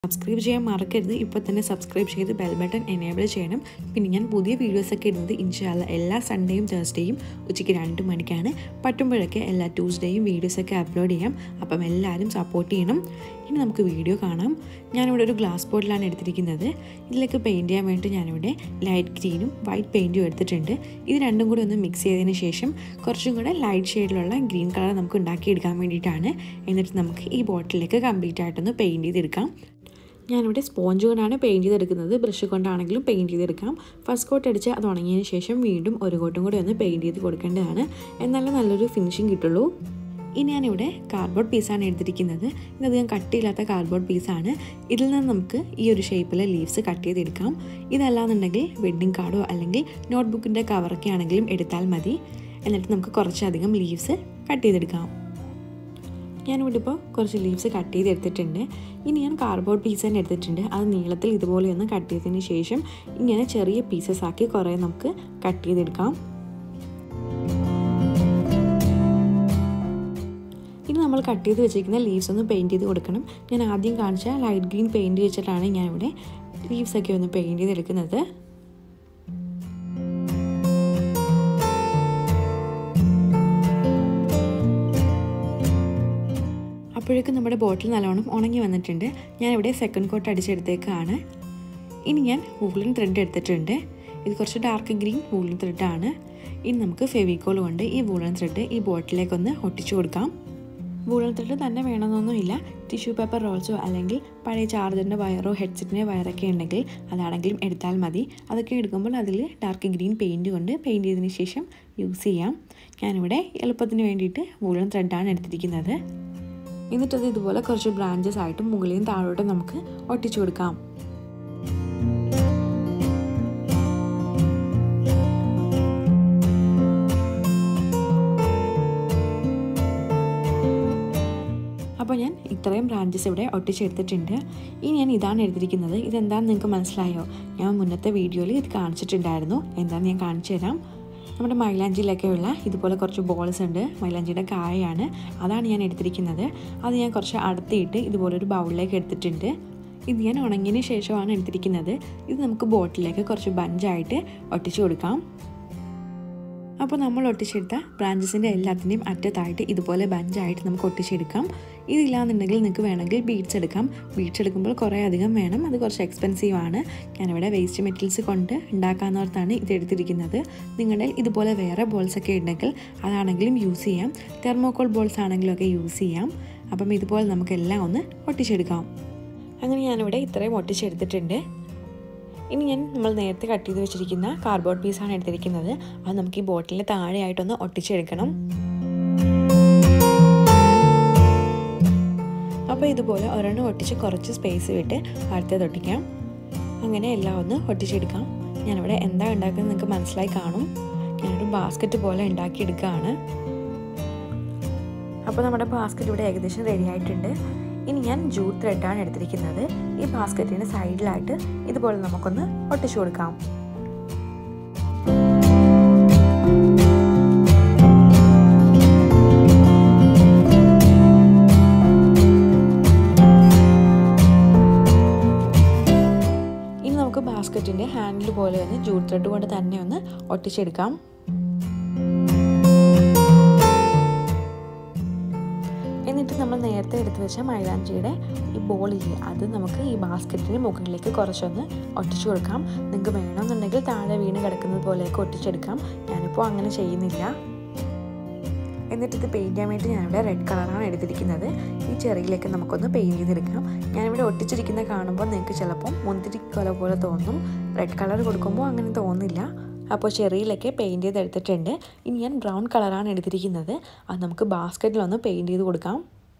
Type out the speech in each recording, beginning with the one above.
subscribe ചെയ്യാൻ മറക്കരുത് ഇപ്പോൾ തന്നെ സബ്സ്ക്രൈബ് ചെയ്ത് ബെൽ ബട്ടൺ എനേബിൾ ചെയ്യണം പിന്നെ ഞാൻ പുതിയ വീഡിയോസൊക്കെ ഇടുന്നത് ഇൻഷാല്ല എല്ലാ സൺഡേയും തേഴ്സ്ഡേയും ഉച്ചയ്ക്ക് രണ്ട് മണിക്കാണ് പറ്റുമ്പോഴൊക്കെ എല്ലാ ട്യൂസ്ഡേയും വീഡിയോസൊക്കെ അപ്ലോഡ് ചെയ്യാം അപ്പം എല്ലാവരും സപ്പോർട്ട് ചെയ്യണം ഇനി നമുക്ക് വീഡിയോ കാണാം ഞാനിവിടെ ഒരു ഗ്ലാസ് ബോട്ടിലാണ് എടുത്തിരിക്കുന്നത് ഇതിലേക്ക് പെയിൻറ് ചെയ്യാൻ വേണ്ടി ഞാനിവിടെ ലൈറ്റ് ഗ്രീനും വൈറ്റ് പെയിൻറ്റും എടുത്തിട്ടുണ്ട് ഇത് രണ്ടും കൂടി ഒന്ന് മിക്സ് ചെയ്തതിന് ശേഷം കുറച്ചും കൂടെ ലൈറ്റ് ഷെയ്ഡിലുള്ള ഗ്രീൻ കളർ നമുക്ക് ഉണ്ടാക്കിയെടുക്കാൻ വേണ്ടിയിട്ടാണ് എന്നിട്ട് നമുക്ക് ഈ ബോട്ടിലേക്ക് കംപ്ലീറ്റ് ആയിട്ടൊന്ന് പെയിൻറ് ചെയ്തെടുക്കാം ഞാനിവിടെ സ്പോഞ്ച് കൊണ്ടാണ് പെയിൻറ് ചെയ്തെടുക്കുന്നത് ബ്രഷ് കൊണ്ടാണെങ്കിലും പെയിൻറ് ചെയ്തെടുക്കാം ഫസ്റ്റ് കോട്ട് അടിച്ച് അത് ഉണങ്ങിയതിന് ശേഷം വീണ്ടും ഒരു കോട്ടും കൂടി ഒന്ന് പെയിൻറ് ചെയ്ത് കൊടുക്കേണ്ടതാണ് എന്നാലേ നല്ലൊരു ഫിനിഷിങ് കിട്ടുള്ളൂ ഇനി ഞാനിവിടെ കാർഡ്ബോർഡ് പീസാണ് എടുത്തിരിക്കുന്നത് ഇതധികം കട്ടിയില്ലാത്ത കാർഡ്ബോർഡ് പീസാണ് ഇതിൽ നിന്ന് നമുക്ക് ഈ ഒരു ഷേപ്പിലെ ലീവ്സ് കട്ട് ചെയ്തെടുക്കാം ഇതല്ലാന്നുണ്ടെങ്കിൽ വെഡ്ഡിങ് കാർഡോ അല്ലെങ്കിൽ നോട്ട്ബുക്കിൻ്റെ കവറൊക്കെ ആണെങ്കിലും എടുത്താൽ മതി എന്നിട്ട് നമുക്ക് കുറച്ചധികം ലീവ്സ് കട്ട് ചെയ്തെടുക്കാം ഞാനിവിടെ ഇപ്പോൾ കുറച്ച് ലീവ്സ് കട്ട് ചെയ്ത് എടുത്തിട്ടുണ്ട് ഇനി ഞാൻ കാർഡ്ബോർഡ് പീസ് തന്നെ എടുത്തിട്ടുണ്ട് അത് നീളത്തിൽ ഇതുപോലെ ഒന്ന് കട്ട് ചെയ്തതിന് ശേഷം ഇങ്ങനെ ചെറിയ പീസസ് ആക്കി കുറേ നമുക്ക് കട്ട് ചെയ്തെടുക്കാം ഇനി നമ്മൾ കട്ട് ചെയ്ത് വെച്ചിരിക്കുന്ന ലീവ്സ് ഒന്ന് പെയിൻറ്റ് ചെയ്ത് കൊടുക്കണം ഞാൻ ആദ്യം കാണിച്ച ലൈറ്റ് ഗ്രീൻ പെയിൻറ്റ് വെച്ചിട്ടാണ് ഞാനിവിടെ ലീവ്സ് ഒക്കെ ഒന്ന് പെയിൻറ്റ് ചെയ്തെടുക്കുന്നത് അപ്പോഴേക്കും നമ്മുടെ ബോട്ടിൽ നല്ലോണം ഉണങ്ങി വന്നിട്ടുണ്ട് ഞാനിവിടെ സെക്കൻഡ് കോട്ട് അടിച്ചെടുത്തേക്കാണ് ഇനി ഞാൻ വൂളൻ ത്രെഡ് എടുത്തിട്ടുണ്ട് ഇത് കുറച്ച് ഡാർക്ക് ഗ്രീൻ വൂളൻ ത്രെഡാണ് ഇനി നമുക്ക് ഫെവിക്കോൾ കൊണ്ട് ഈ വൂളൻ ത്രെഡ് ഈ ബോട്ടിലേക്കൊന്ന് ഒട്ടിച്ചു കൊടുക്കാം വൂളൻ ത്രെഡ് തന്നെ വേണമെന്നൊന്നുമില്ല ടിഷ്യൂ പേപ്പർ റോൾസോ അല്ലെങ്കിൽ പഴയ ചാർജറിൻ്റെ വയറോ ഹെഡ്സെറ്റിൻ്റെ വയറൊക്കെ ഉണ്ടെങ്കിൽ അതാണെങ്കിലും എടുത്താൽ മതി അതൊക്കെ എടുക്കുമ്പോൾ അതിൽ ഡാർക്ക് ഗ്രീൻ പെയിൻറ് കൊണ്ട് പെയിൻറ് ചെയ്തതിന് ശേഷം യൂസ് ചെയ്യാം ഞാനിവിടെ എളുപ്പത്തിന് വേണ്ടിയിട്ട് വൂളൻ ത്രെഡാണ് എടുത്തിരിക്കുന്നത് എന്നിട്ടത് ഇതുപോലെ കുറച്ച് ബ്രാഞ്ചസ് ആയിട്ടും മുകളിലും താഴോട്ടും നമുക്ക് ഒട്ടിച്ചു കൊടുക്കാം അപ്പോൾ ഞാൻ ഇത്രയും ബ്രാഞ്ചസ് ഇവിടെ ഒട്ടിച്ചെടുത്തിട്ടുണ്ട് ഇനി ഞാൻ ഇതാണ് എടുത്തിരിക്കുന്നത് ഇതെന്താണെന്ന് നിങ്ങൾക്ക് മനസ്സിലായോ ഞാൻ മുന്നത്തെ വീഡിയോയിൽ ഇത് കാണിച്ചിട്ടുണ്ടായിരുന്നു എന്താണെന്ന് ഞാൻ കാണിച്ചു തരാം നമ്മുടെ മൈലാഞ്ചിയിലൊക്കെയുള്ള ഇതുപോലെ കുറച്ച് ബോൾസ് ഉണ്ട് മൈലാഞ്ചിയുടെ കായയാണ് അതാണ് ഞാൻ എടുത്തിരിക്കുന്നത് അത് ഞാൻ കുറച്ച് അടുത്തിയിട്ട് ഇതുപോലൊരു ബൗളിലേക്ക് എടുത്തിട്ടുണ്ട് ഇത് ഞാൻ ഉണങ്ങിയതിന് ശേഷമാണ് എടുത്തിരിക്കുന്നത് ഇത് നമുക്ക് ബോട്ടിലേക്ക് കുറച്ച് ബഞ്ചായിട്ട് ഒട്ടിച്ചു കൊടുക്കാം അപ്പോൾ നമ്മൾ ഒട്ടിച്ചെടുത്ത ബ്രാഞ്ചസിൻ്റെ എല്ലാത്തിൻ്റെയും അറ്റത്തായിട്ട് ഇതുപോലെ ബഞ്ചായിട്ട് നമുക്ക് ഒട്ടിച്ചെടുക്കാം ഇതില്ലാന്നുണ്ടെങ്കിൽ നിങ്ങൾക്ക് വേണമെങ്കിൽ ബീഡ്സ് എടുക്കാം ബീഡ്സ് എടുക്കുമ്പോൾ കുറേ അധികം വേണം അത് കുറച്ച് എക്സ്പെൻസീവ് ആണ് ഞാനിവിടെ വേസ്റ്റ് മെറ്റീരിയൽസ് കൊണ്ട് ഉണ്ടാക്കാവുന്നവർത്താണ് ഇത് എടുത്തിരിക്കുന്നത് നിങ്ങളുടെ ഇതുപോലെ വേറെ ബോൾസ് ഒക്കെ ഉണ്ടെങ്കിൽ അതാണെങ്കിലും യൂസ് ചെയ്യാം തെർമോക്കോൾ ബോൾസ് ആണെങ്കിലും ഒക്കെ യൂസ് ചെയ്യാം അപ്പം ഇതുപോലെ നമുക്കെല്ലാം ഒന്ന് ഒട്ടിച്ചെടുക്കാം അങ്ങനെ ഞാനിവിടെ ഇത്രയും ഒട്ടിച്ചെടുത്തിട്ടുണ്ട് ഇനി ഞാൻ നമ്മൾ നേരത്തെ കട്ട് ചെയ്ത് വെച്ചിരിക്കുന്ന കാർഡ്ബോർഡ് പീസാണ് എടുത്തിരിക്കുന്നത് അത് നമുക്ക് ഈ ബോട്ടിലിൻ്റെ താഴെയായിട്ടൊന്ന് ഒട്ടിച്ചെടുക്കണം അപ്പോൾ ഇതുപോലെ ഒരെണ്ണം ഒട്ടിച്ച് കുറച്ച് സ്പേസ് വിട്ട് അടുത്തത് ഒട്ടിക്കാം അങ്ങനെ എല്ലാം ഒന്ന് ഒട്ടിച്ചെടുക്കാം ഞാനിവിടെ എന്താ ഉണ്ടാക്കുന്നത് നിങ്ങൾക്ക് മനസ്സിലായി കാണും ഞാനൊരു ബാസ്ക്കറ്റ് പോലെ ഉണ്ടാക്കിയെടുക്കുകയാണ് അപ്പോൾ നമ്മുടെ ബാസ്ക്കറ്റ് ഇവിടെ ഏകദേശം റെഡി ആയിട്ടുണ്ട് ഇനി ഞാൻ ജൂട്ട് ത്രെഡാണ് എടുത്തിരിക്കുന്നത് ഈ ബാസ്ക്കറ്റിന് സൈഡിലായിട്ട് ഇതുപോലെ നമുക്കൊന്ന് ഒട്ടിച്ചു കൊടുക്കാം ഇനി നമുക്ക് ബാസ്ക്കറ്റിൻ്റെ ഹാൻഡിൽ പോലെ ഒന്ന് ജൂട്ട് ത്രെഡ് കൊണ്ട് തന്നെ ഒന്ന് ഒട്ടിച്ചെടുക്കാം എന്നിട്ട് നമ്മൾ നേരത്തെ എടുത്തു വെച്ച മൈലാഞ്ചിയുടെ ഈ ബോളില്ലേ അത് നമുക്ക് ഈ ബാസ്ക്കറ്റിന് മുകളിലേക്ക് കുറച്ചൊന്ന് ഒട്ടിച്ചു കൊടുക്കാം നിങ്ങൾക്ക് വേണമെന്നുണ്ടെങ്കിൽ താഴെ വീണ് കിടക്കുന്നത് പോലെയൊക്കെ ഒട്ടിച്ചെടുക്കാം ഞാനിപ്പോൾ അങ്ങനെ ചെയ്യുന്നില്ല എന്നിട്ട് ഇത് പെയിൻറ്റ് ചെയ്യാൻ വേണ്ടി ഞാനിവിടെ റെഡ് കളറാണ് എടുത്തിരിക്കുന്നത് ഈ ചെറിയിലേക്ക് നമുക്കൊന്ന് പെയിൻറ്റ് ചെയ്തെടുക്കാം ഞാനിവിടെ ഒട്ടിച്ചിരിക്കുന്ന കാണുമ്പോൾ നിങ്ങൾക്ക് ചിലപ്പം മുന്തിരി കൊല പോലെ തോന്നും റെഡ് കളർ കൊടുക്കുമ്പോൾ അങ്ങനെ തോന്നില്ല അപ്പോൾ ചെറിയിലൊക്കെ പെയിൻറ്റ് ചെയ്തെടുത്തിട്ടുണ്ട് ഇനി ഞാൻ ബ്രൗൺ കളറാണ് എടുത്തിരിക്കുന്നത് അത് നമുക്ക് ബാസ്ക്കറ്റിലൊന്ന് പെയിൻറ്റ് ചെയ്ത് കൊടുക്കാം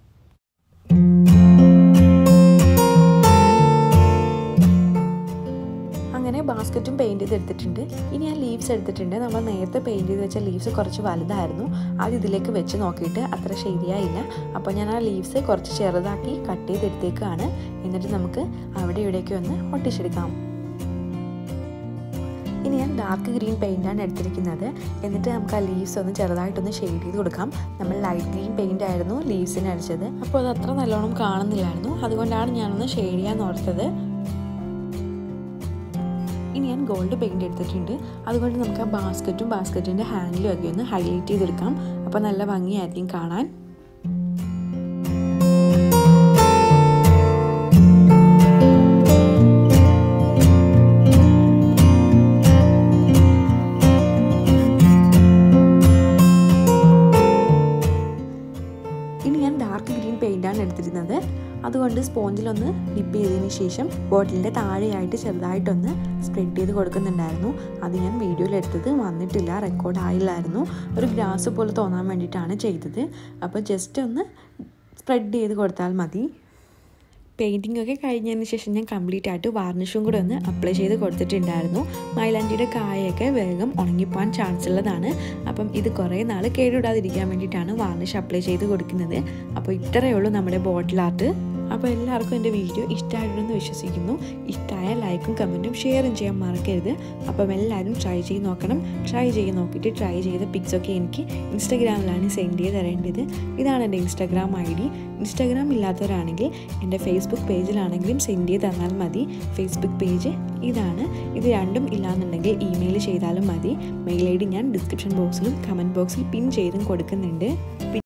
അങ്ങനെ ബാസ്ക്കറ്റും പെയിൻറ്റ് ചെയ്ത് എടുത്തിട്ടുണ്ട് ഇനി ഞാൻ ലീവ്സ് എടുത്തിട്ടുണ്ട് നമ്മൾ നേരത്തെ പെയിൻറ്റ് ചെയ്ത് വെച്ച ലീവ്സ് കുറച്ച് വലുതായിരുന്നു അത് ഇതിലേക്ക് വെച്ച് നോക്കിയിട്ട് അത്ര ശരിയായില്ല അപ്പോൾ ഞാൻ ആ ലീവ്സ് കുറച്ച് ചെറുതാക്കി കട്ട് ചെയ്തെടുത്തേക്കാണ് എന്നിട്ട് നമുക്ക് അവിടെ ഇവിടെയൊക്കെ ഒന്ന് ഒട്ടിച്ചെടുക്കാം ഇനി ഞാൻ ഡാർക്ക് ഗ്രീൻ പെയിൻ്റാണ് എടുത്തിരിക്കുന്നത് എന്നിട്ട് നമുക്ക് ആ ലീവ്സ് ഒന്ന് ചെറുതായിട്ടൊന്ന് ഷെയ്ഡ് ചെയ്ത് കൊടുക്കാം നമ്മൾ ലൈറ്റ് ഗ്രീൻ പെയിൻ്റ് ആയിരുന്നു ലീവ്സിന് അടിച്ചത് അപ്പോൾ അത് അത്ര നല്ലോണം കാണുന്നില്ലായിരുന്നു അതുകൊണ്ടാണ് ഞാനൊന്ന് ഷെയ്ഡ് ചെയ്യാൻ ഓർത്തത് ഇനി ഞാൻ ഗോൾഡ് പെയിൻറ് എടുത്തിട്ടുണ്ട് അതുകൊണ്ട് നമുക്ക് ആ ബാസ്ക്കറ്റും ബാസ്ക്കറ്റിൻ്റെ ഹാൻഡിലും ഒക്കെ ഒന്ന് ഹൈലൈറ്റ് ചെയ്തെടുക്കാം അപ്പോൾ നല്ല ഭംഗിയായിരിക്കും കാണാൻ ഇനി ഞാൻ ഡാർക്ക് ഗ്രീൻ പെയിൻ്റാണ് എടുത്തിരുന്നത് അതുകൊണ്ട് സ്പോഞ്ചിലൊന്ന് ഡിപ്പ് ചെയ്തതിന് ശേഷം ബോട്ടിലിൻ്റെ താഴെയായിട്ട് ചെറുതായിട്ടൊന്ന് സ്പ്രെഡ് ചെയ്ത് കൊടുക്കുന്നുണ്ടായിരുന്നു അത് ഞാൻ വീഡിയോയിൽ എടുത്തത് വന്നിട്ടില്ല റെക്കോർഡ് ആയില്ലായിരുന്നു ഒരു ഗ്രാസ് പോലെ തോന്നാൻ വേണ്ടിയിട്ടാണ് ചെയ്തത് അപ്പോൾ ജസ്റ്റ് ഒന്ന് സ്പ്രെഡ് ചെയ്ത് കൊടുത്താൽ മതി പെയിൻറ്റിംഗ് ഒക്കെ കഴിഞ്ഞതിന് ശേഷം ഞാൻ കംപ്ലീറ്റ് ആയിട്ട് വാർണിഷും കൂടെ ഒന്ന് അപ്ലൈ ചെയ്ത് കൊടുത്തിട്ടുണ്ടായിരുന്നു മൈലാഞ്ചിയുടെ കായൊക്കെ വേഗം ഉണങ്ങിപ്പോകാൻ ചാൻസ് ഉള്ളതാണ് അപ്പം ഇത് കുറേ നാൾ കേടുവിടാതിരിക്കാൻ വേണ്ടിയിട്ടാണ് വാർണിഷ് അപ്ലൈ ചെയ്ത് കൊടുക്കുന്നത് അപ്പോൾ ഇത്രയേ ഉള്ളൂ നമ്മുടെ ബോട്ടിൽ ആർട്ട് അപ്പോൾ എല്ലാവർക്കും എൻ്റെ വീഡിയോ ഇഷ്ടമായിട്ടുണ്ടെന്ന് വിശ്വസിക്കുന്നു ഇഷ്ടമായ ലൈക്കും കമൻറ്റും ഷെയറും ചെയ്യാൻ മറക്കരുത് അപ്പം എല്ലാവരും ട്രൈ ചെയ്ത് നോക്കണം ട്രൈ ചെയ്ത് നോക്കിയിട്ട് ട്രൈ ചെയ്ത പിക്സൊക്കെ എനിക്ക് ഇൻസ്റ്റാഗ്രാമിലാണ് സെൻഡ് ചെയ്ത് തരേണ്ടത് ഇതാണ് എൻ്റെ ഇൻസ്റ്റാഗ്രാം ഐ ഡി ഇൻസ്റ്റാഗ്രാം ഇല്ലാത്തവരാണെങ്കിൽ എൻ്റെ ഫേസ്ബുക്ക് പേജിലാണെങ്കിലും സെൻഡ് ചെയ്ത് തന്നാൽ മതി ഫേസ്ബുക്ക് പേജ് ഇതാണ് ഇത് രണ്ടും ഇല്ലാന്നുണ്ടെങ്കിൽ ഇമെയിൽ ചെയ്താലും മതി മെയിൽ ഐ ഡി ഞാൻ ഡിസ്ക്രിപ്ഷൻ ബോക്സിലും കമൻറ്റ് ബോക്സിൽ പിൻ ചെയ്തും കൊടുക്കുന്നുണ്ട്